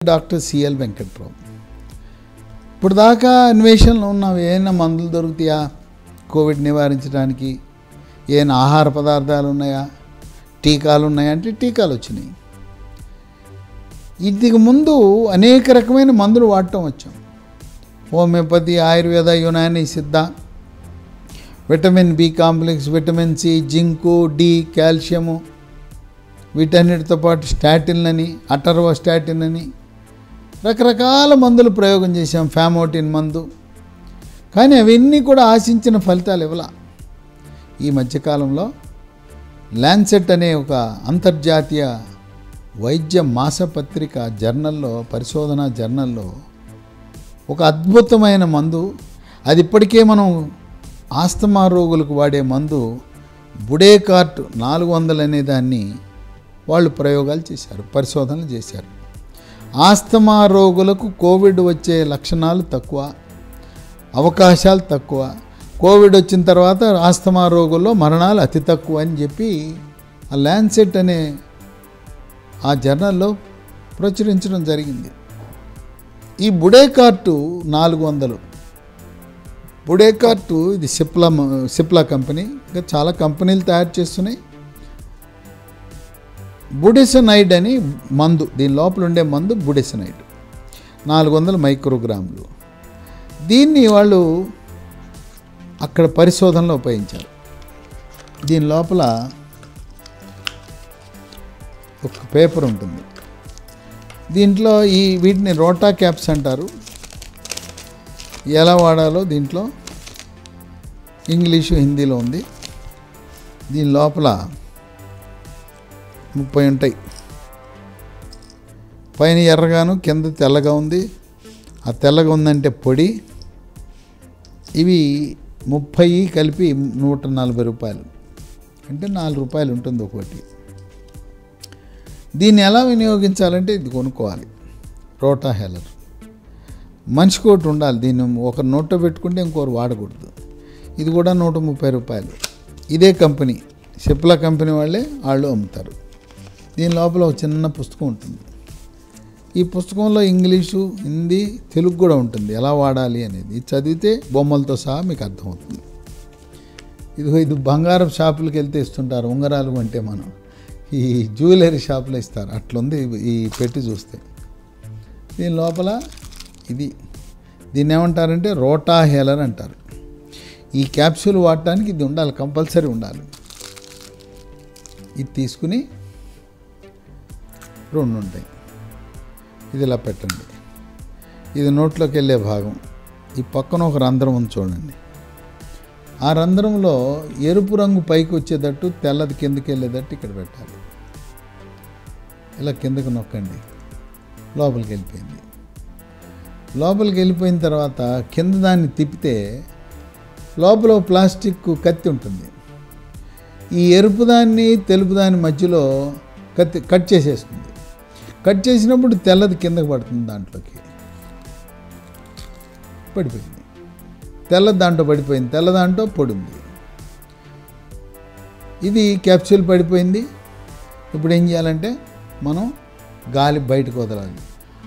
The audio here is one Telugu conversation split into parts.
డాక్టర్ సిఎల్ వెంకట్రావు ఇప్పుడు దాకా అన్వేషణలో ఉన్నాం ఏమైనా మందులు దొరుకుతాయా కోవిడ్ నివారించడానికి ఏమైనా ఆహార పదార్థాలు ఉన్నాయా టీకాలు ఉన్నాయా అంటే టీకాలు వచ్చినాయి ఇందుకు ముందు అనేక రకమైన మందులు వాడటం వచ్చాం homeopathy Ayurveda Unani Siddha vitamin B complex vitamin C zinc D calcium వీటన్నిటితో పాటు స్టాటిన్ అని అటర్వో స్టాటిన్ అని రకరకాల మందులు ప్రయోగం చేశాం ఫ్యామోటిన్ మందు కానీ అవన్నీ కూడా ఆశించిన ఫలితాలు ఇవ్వలా ఈ మధ్యకాలంలో ల్యాన్సెట్ అనే ఒక అంతర్జాతీయ వైద్య మాసపత్రిక జర్నల్లో పరిశోధన జర్నల్లో ఒక అద్భుతమైన మందు అది ఇప్పటికే మనం ఆస్తమా రోగులకు వాడే మందు బుడేకార్ట్ నాలుగు వందలు అనే దాన్ని వాళ్ళు ప్రయోగాలు చేశారు పరిశోధనలు చేశారు ఆస్తమా రోగులకు కోవిడ్ వచ్చే లక్షణాలు తక్కువ అవకాశాలు తక్కువ కోవిడ్ వచ్చిన తర్వాత ఆస్తమా రోగుల్లో మరణాలు అతి తక్కువ అని చెప్పి ఆ ల్యాన్సెట్ అనే ఆ జర్నల్లో ప్రచురించడం జరిగింది ఈ బుడేకార్టు నాలుగు వందలు బుడేకార్టు ఇది సిప్లా సిప్లా కంపెనీ ఇంకా చాలా కంపెనీలు తయారు చేస్తున్నాయి బుడెసనైడ్ అని మందు దీని లోపల ఉండే మందు బుడెసనైడ్ నాలుగు వందల మైక్రోగ్రాములు దీన్ని వాళ్ళు అక్కడ పరిశోధనలో ఉపయోగించారు దీని లోపల ఒక పేపర్ ఉంటుంది దీంట్లో ఈ వీటిని రోటా క్యాప్స్ అంటారు ఎలా వాడాలో దీంట్లో ఇంగ్లీషు హిందీలో ఉంది దీని లోపల ముప్పై ఉంటాయి పైన ఎర్రగాను కింద తెల్లగా ఉంది ఆ తెల్లగా ఉందంటే పొడి ఇవి ముప్పై కలిపి నూట నలభై రూపాయలు అంటే నాలుగు రూపాయలు ఉంటుంది ఒకటి దీన్ని ఎలా వినియోగించాలంటే ఇది కొనుక్కోవాలి రోటా హెలర్ మనిషికి ఒకటి ఉండాలి దీన్ని ఒక నోట్లో పెట్టుకుంటే ఇంకోరు వాడకూడదు ఇది కూడా నూట ముప్పై రూపాయలు ఇదే కంపెనీ సిప్లా కంపెనీ వాళ్ళే వాళ్ళు అమ్ముతారు దీని లోపల ఒక చిన్న పుస్తకం ఉంటుంది ఈ పుస్తకంలో ఇంగ్లీషు హిందీ తెలుగు కూడా ఉంటుంది ఎలా వాడాలి అనేది ఇది చదివితే బొమ్మలతో సహా మీకు అర్థమవుతుంది ఇదిగో ఇది బంగారం షాపులకు వెళ్తే ఇస్తుంటారు ఉంగరాలు అంటే మనం ఈ జ్యువెలరీ షాపులో ఇస్తారు అట్లుంది ఈ పెట్టి చూస్తే దీని లోపల ఇది దీన్ని ఏమంటారంటే రోటా హేలర్ అంటారు ఈ క్యాప్సూల్ వాడటానికి ఇది ఉండాలి కంపల్సరీ ఉండాలి ఇది తీసుకుని రెండు ఉంటాయి ఇది ఇలా పెట్టండి ఇది నోట్లోకి వెళ్ళే భాగం ఈ పక్కన ఒక రంధ్రం ఉంది చూడండి ఆ రంధ్రంలో ఎరుపు రంగు పైకి వచ్చేటట్టు తెల్లది కిందకి వెళ్ళేటట్టు ఇక్కడ పెట్టాలి ఇలా కిందకు నొక్కండి లోపలికి వెళ్ళిపోయింది లోపలికి వెళ్ళిపోయిన తర్వాత కింద దాన్ని తిప్పితే లోపల ఒక ప్లాస్టిక్ కత్తి ఉంటుంది ఈ ఎరుపు దాన్ని తెలుపు దాని మధ్యలో కత్తి కట్ చేసేస్తుంది కట్ చేసినప్పుడు తెల్లది కిందకి పడుతుంది దాంట్లోకి పడిపోయింది తెల్ల దాంట్లో పడిపోయింది తెల్ల దాంట్లో పొడి ఉంది ఇది క్యాప్సూల్ పడిపోయింది ఇప్పుడు ఏం చేయాలంటే మనం గాలి బయటకు వదలాలి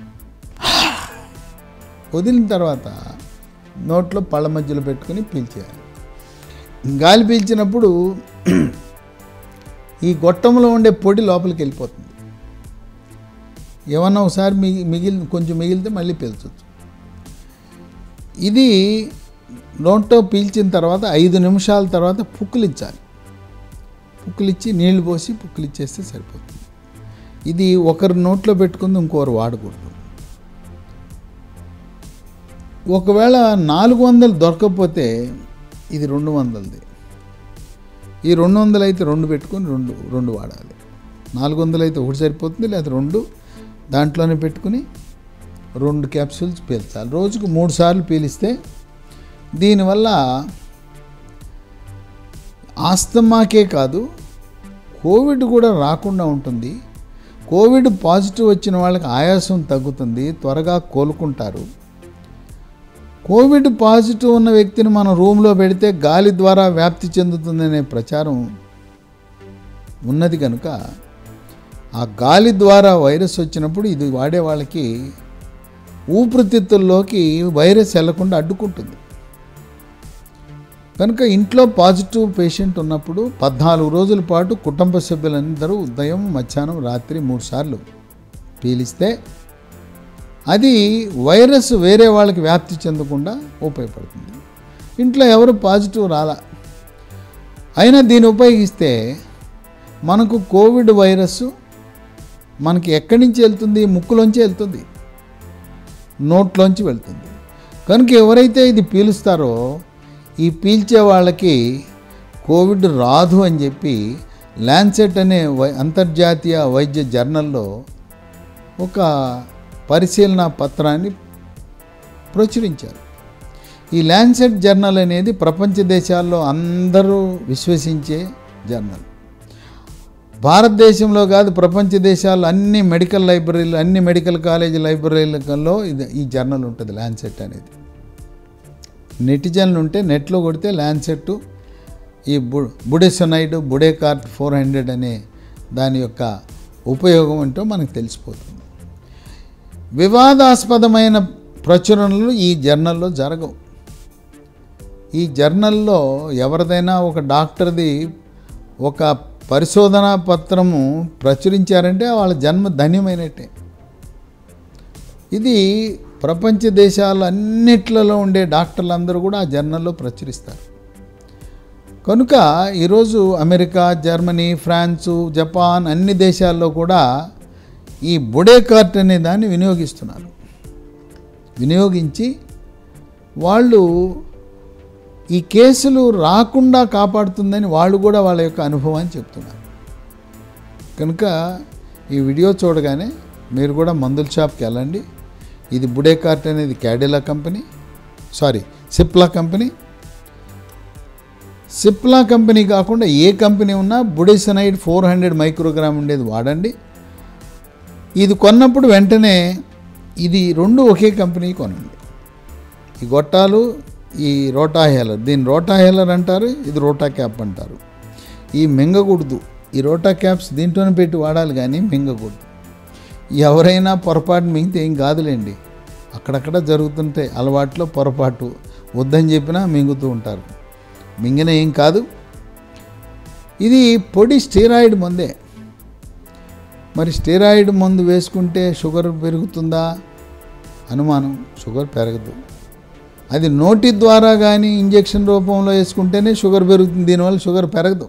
వదిలిన తర్వాత నోట్లో పళ్ళ మధ్యలో పెట్టుకుని పీల్చేయాలి గాలి పీల్చినప్పుడు ఈ గొట్టంలో ఉండే పొడి లోపలికి వెళ్ళిపోతుంది ఏమన్నా ఒకసారి మిగి మిగిలి కొంచెం మిగిలితే మళ్ళీ పీల్చవచ్చు ఇది నోట్లో పీల్చిన తర్వాత ఐదు నిమిషాల తర్వాత పుక్కులించాలి పుక్కులిచ్చి నీళ్లు పోసి పుక్కులిచ్చేస్తే సరిపోతుంది ఇది ఒకరు నోట్లో పెట్టుకుంది ఇంకొకరు వాడకూడదు ఒకవేళ నాలుగు వందలు దొరకకపోతే ఇది రెండు వందలది ఈ రెండు వందలు అయితే రెండు పెట్టుకొని రెండు రెండు వాడాలి నాలుగు వందలు అయితే ఒకటి సరిపోతుంది లేదా రెండు దాంట్లోనే పెట్టుకుని రెండు క్యాప్సూల్స్ పీల్చాలి రోజుకు మూడు సార్లు పీలిస్తే దీనివల్ల ఆస్తమాకే కాదు కోవిడ్ కూడా రాకుండా ఉంటుంది కోవిడ్ పాజిటివ్ వచ్చిన వాళ్ళకి ఆయాసం తగ్గుతుంది త్వరగా కోలుకుంటారు కోవిడ్ పాజిటివ్ ఉన్న వ్యక్తిని మనం రూమ్లో పెడితే గాలి ద్వారా వ్యాప్తి చెందుతుందనే ప్రచారం ఉన్నది కనుక ఆ గాలి ద్వారా వైరస్ వచ్చినప్పుడు ఇది వాడే వాళ్ళకి ఊపిరితిత్తుల్లోకి వైరస్ వెళ్లకుండా అడ్డుకుంటుంది కనుక ఇంట్లో పాజిటివ్ పేషెంట్ ఉన్నప్పుడు పద్నాలుగు రోజుల పాటు కుటుంబ సభ్యులందరూ ఉదయం మధ్యాహ్నం రాత్రి మూడు సార్లు పీలిస్తే అది వైరస్ వేరే వాళ్ళకి వ్యాప్తి చెందకుండా ఉపయోగపడుతుంది ఇంట్లో ఎవరు పాజిటివ్ రాలా అయినా దీన్ని ఉపయోగిస్తే మనకు కోవిడ్ వైరస్ మనకి ఎక్కడి నుంచి వెళ్తుంది ముక్కులోంచి వెళ్తుంది నోట్లోంచి వెళ్తుంది కనుక ఎవరైతే ఇది పీలుస్తారో ఈ పీల్చే వాళ్ళకి కోవిడ్ రాదు అని చెప్పి ల్యాన్సెట్ అనే వై అంతర్జాతీయ వైద్య జర్నల్లో ఒక పరిశీలన పత్రాన్ని ప్రచురించారు ఈ ల్యాన్సెట్ జర్నల్ అనేది ప్రపంచ దేశాల్లో అందరూ విశ్వసించే జర్నల్ భారతదేశంలో కాదు ప్రపంచ దేశాల్లో అన్ని మెడికల్ లైబ్రరీలు అన్ని మెడికల్ కాలేజ్ లైబ్రరీలలో ఇది ఈ జర్నల్ ఉంటుంది ల్యాన్సెట్ అనేది నెటిజన్లు ఉంటే నెట్లో కొడితే ల్యాన్సెట్ ఈ బు బుడెసొనైడ్ బుడేకార్ట్ ఫోర్ హండ్రెడ్ అనే దాని యొక్క ఉపయోగం ఏంటో మనకు తెలిసిపోతుంది వివాదాస్పదమైన ప్రచురణలు ఈ జర్నల్లో జరగవు ఈ జర్నల్లో ఎవరిదైనా ఒక డాక్టర్ది ఒక పరిశోధనా పత్రము ప్రచురించారంటే వాళ్ళ జన్మ ధన్యమైనట్టే ఇది ప్రపంచ దేశాలు అన్నిట్లలో ఉండే డాక్టర్లందరూ కూడా ఆ జర్నల్లో ప్రచురిస్తారు కనుక ఈరోజు అమెరికా జర్మనీ ఫ్రాన్సు జపాన్ అన్ని దేశాల్లో కూడా ఈ బుడేకార్ట్ అనే దాన్ని వినియోగిస్తున్నారు వినియోగించి వాళ్ళు ఈ కేసులు రాకుండా కాపాడుతుందని వాళ్ళు కూడా వాళ్ళ యొక్క అనుభవాన్ని చెప్తున్నారు కనుక ఈ వీడియో చూడగానే మీరు కూడా మందుల షాప్కి వెళ్ళండి ఇది బుడేకార్ట్ అనేది Cadila company sorry Cipla company Cipla company కాకుండా ఏ కంపెనీ ఉన్నా బుడేసనైడ్ ఫోర్ హండ్రెడ్ మైక్రోగ్రామ్ ఉండేది వాడండి ఇది కొన్నప్పుడు వెంటనే ఇది రెండు ఒకే కంపెనీ కొనండి ఈ గొట్టాలు ఈ రోటా హేలర్ దీన్ని రోటా హేలర్ అంటారు ఇది రోటా క్యాప్ అంటారు ఈ మింగకూడదు ఈ రోటా క్యాప్స్ దీంట్లోనే పెట్టి వాడాలి కానీ మింగకూడదు ఎవరైనా పొరపాటు మింగితే ఏం కాదులేండి అక్కడక్కడ జరుగుతుంటాయి అలవాట్లో పొరపాటు వద్దని చెప్పినా మింగుతూ ఉంటారు మింగిన ఏం కాదు ఇది పొడి స్టీరాయిడ్ మందే మరి స్టీరాయిడ్ మందు వేసుకుంటే షుగర్ పెరుగుతుందా అనుమానం షుగర్ పెరగదు అది నోటి ద్వారా కానీ ఇంజెక్షన్ రూపంలో వేసుకుంటేనే షుగర్ పెరుగుతుంది దీనివల్ల షుగర్ పెరగదు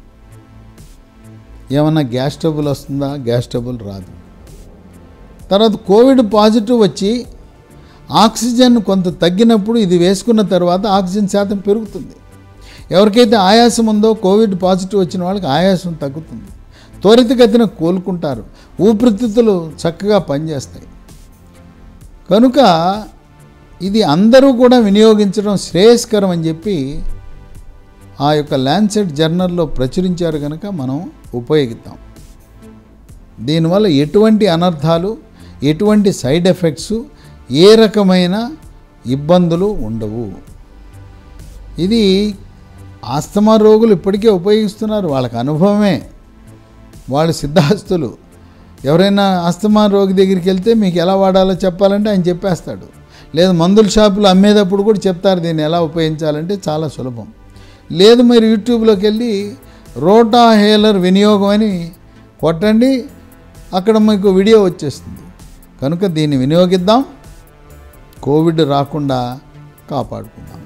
ఏమన్నా గ్యాస్ ట్రబుల్ వస్తుందా గ్యాస్ ట్రబుల్ రాదు తర్వాత కోవిడ్ పాజిటివ్ వచ్చి ఆక్సిజన్ కొంత తగ్గినప్పుడు ఇది వేసుకున్న తర్వాత ఆక్సిజన్ శాతం పెరుగుతుంది ఎవరికైతే ఆయాసం ఉందో కోవిడ్ పాజిటివ్ వచ్చిన వాళ్ళకి ఆయాసం తగ్గుతుంది త్వరితగతిన కోలుకుంటారు ఊపిరితిత్తులు చక్కగా పనిచేస్తాయి కనుక ఇది అందరూ కూడా వినియోగించడం శ్రేయస్కరం అని చెప్పి ఆ యొక్క ల్యాన్సెట్ జర్నల్లో ప్రచురించారు కనుక మనం ఉపయోగిద్దాం దీనివల్ల ఎటువంటి అనర్థాలు ఎటువంటి సైడ్ ఎఫెక్ట్స్ ఏ రకమైన ఇబ్బందులు ఉండవు ఇది ఆస్తమా రోగులు ఇప్పటికే ఉపయోగిస్తున్నారు వాళ్ళకి అనుభవమే వాళ్ళు సిద్ధాస్తులు ఎవరైనా ఆస్తమా రోగి దగ్గరికి వెళ్తే మీకు ఎలా వాడాలో చెప్పాలంటే ఆయన చెప్పేస్తాడు లేదు మందుల షాపులు అమ్మేటప్పుడు కూడా చెప్తారు దీన్ని ఎలా ఉపయోగించాలంటే చాలా సులభం లేదు మీరు యూట్యూబ్లోకి వెళ్ళి రోటా హేలర్ వినియోగం అని కొట్టండి అక్కడ మీకు వీడియో వచ్చేస్తుంది కనుక దీన్ని వినియోగిద్దాం కోవిడ్ రాకుండా కాపాడుకుందాం